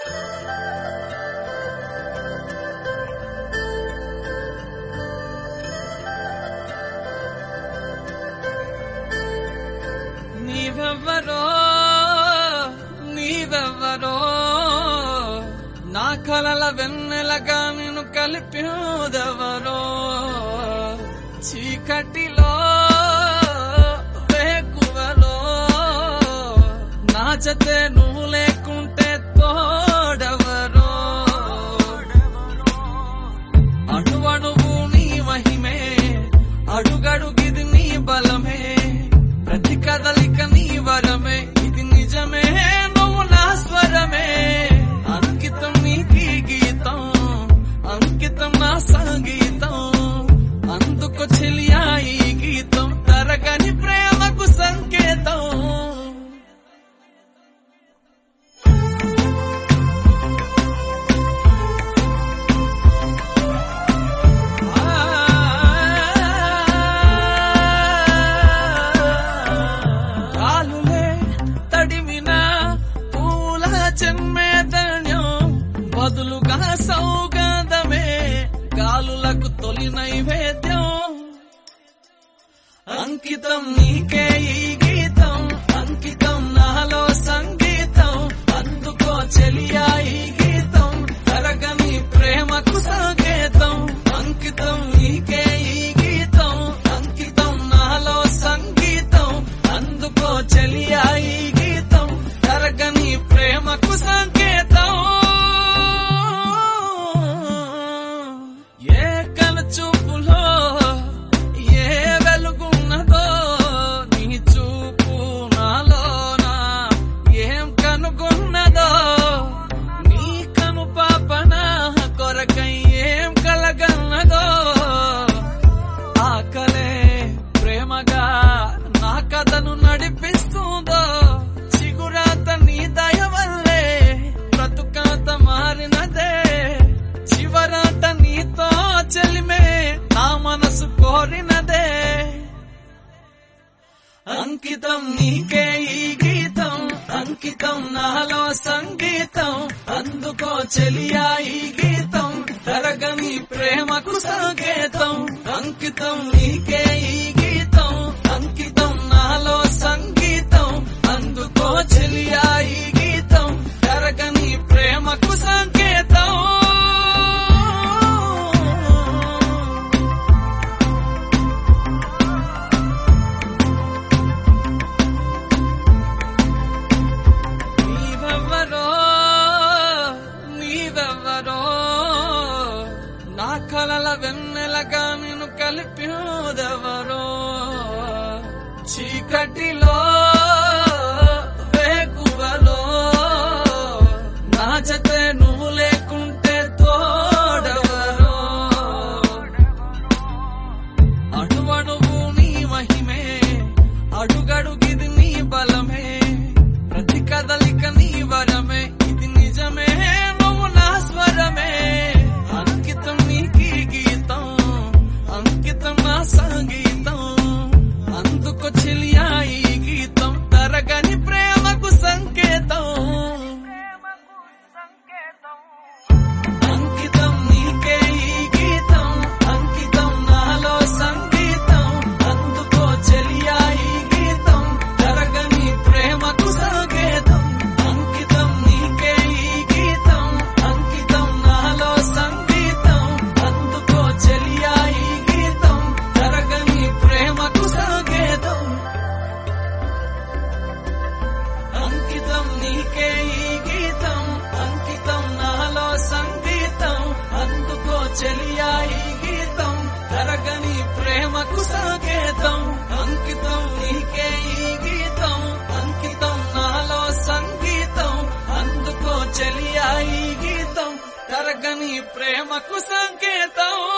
నీవెవ్వరో నీవెవ్వరో నా కలల వెన్నెలగా నిన్ను కలిపిదెవరో చీకటిలో వేకువలో నా జతే నువ్వు లేకుంటే తోడెవరో అణువణువు నీ మహిమే అడుగడుగిది నీ బలమే ప్రతి కదలిక నీ వరమే ఇది నిజమే నువ్వు నా స్వరమే అంకితం నీకి గీతం అంకితం నా సంగీతం అందుకు చెలియా ఈ గీతం తరగని ప్రేమకు సంకేతం కాలులే తడిమిన పూల జన్మే ధన్యం బదులుగా సౌగంధమే కాలులకు తొలి నైవేద్యం అంకితం నీకే ఈ గీతం అంకితం నాలో సంగీతం అందుకో చెలియా ఈ గీతం తరగని ప్రేమకు సంకేతం అంకితం నీకే ఈ గీతం అంకితం నాలో సంగీతం అందుకో చెలియా ఈ గీతం తరగని ప్రేమకు సంకేతం ఏ కను చూపులో ఏ వెలుగున్నదో నీ చూపు నాలోనా ఏం కనుగొన్నదో నీ కను పాపన కొరకై ఏం కలగన్నదో ఆకలే ప్రేమగా నా కథను నడిపిస్తుందో చిగురాత నీ దయ వల్లే బ్రతుకాత మారినదే చివరాట నీతో చెలిమే నా మనసు కోరినదే అంకితం నీకే ఈ గీతం అంకితం నాలో సంగీతం అందుకో చెలియా ఈ గీతం తరగని ప్రేమకు సంకేతం అంకితం నీకే ఈ గీతం అంకితం నాలో సంగీతం అందుకో చెలియా ఈ గీతం తరగని ప్రేమకు సంకేతం నీవెవ్వరో నీవెవ్వరో నా కలల వెన్నెలగా నిన్ను కలిపిదెవరో చీకటిలో వేకువలో నా జతే నువ్వు లేకుంటే తోడెవరో అణువణువు నీ మహిమే అడుగడుగిది నీ బలమే ప్రతి కదలిక నీ వరమే ఇది నిజమే నువ్వు నా స్వరమే అంకితం నీకి గీతం అంకితం నా సంగీతం అందుకు చెలియా ఈ గీతం తరగని ప్రేమకు సంకేతం అంకితం నీకే ఈ గీతం అంకితం నాలో సంగీతం అందుకో చెలియా ఈ గీతం తరగని ప్రేమకు సంకేతం అంకితం నీకే ఈ గీతం అంకితం నాలో సంగీతం అందుకో చెలియా ఈ గీతం తరగని ప్రేమకు సంకేతం అంకితం నీకే ఈ గీతం అంకితం నాలో సంగీతం అందుకో చెలియా ఈ గీతం తరగని ప్రేమకు సంకేతం అంకితం నీకే ఈ గీతం అంకితం నాలో సంగీతం అందుకో చెలియా ఈ గీతం తరగని ప్రేమకు సంకేతం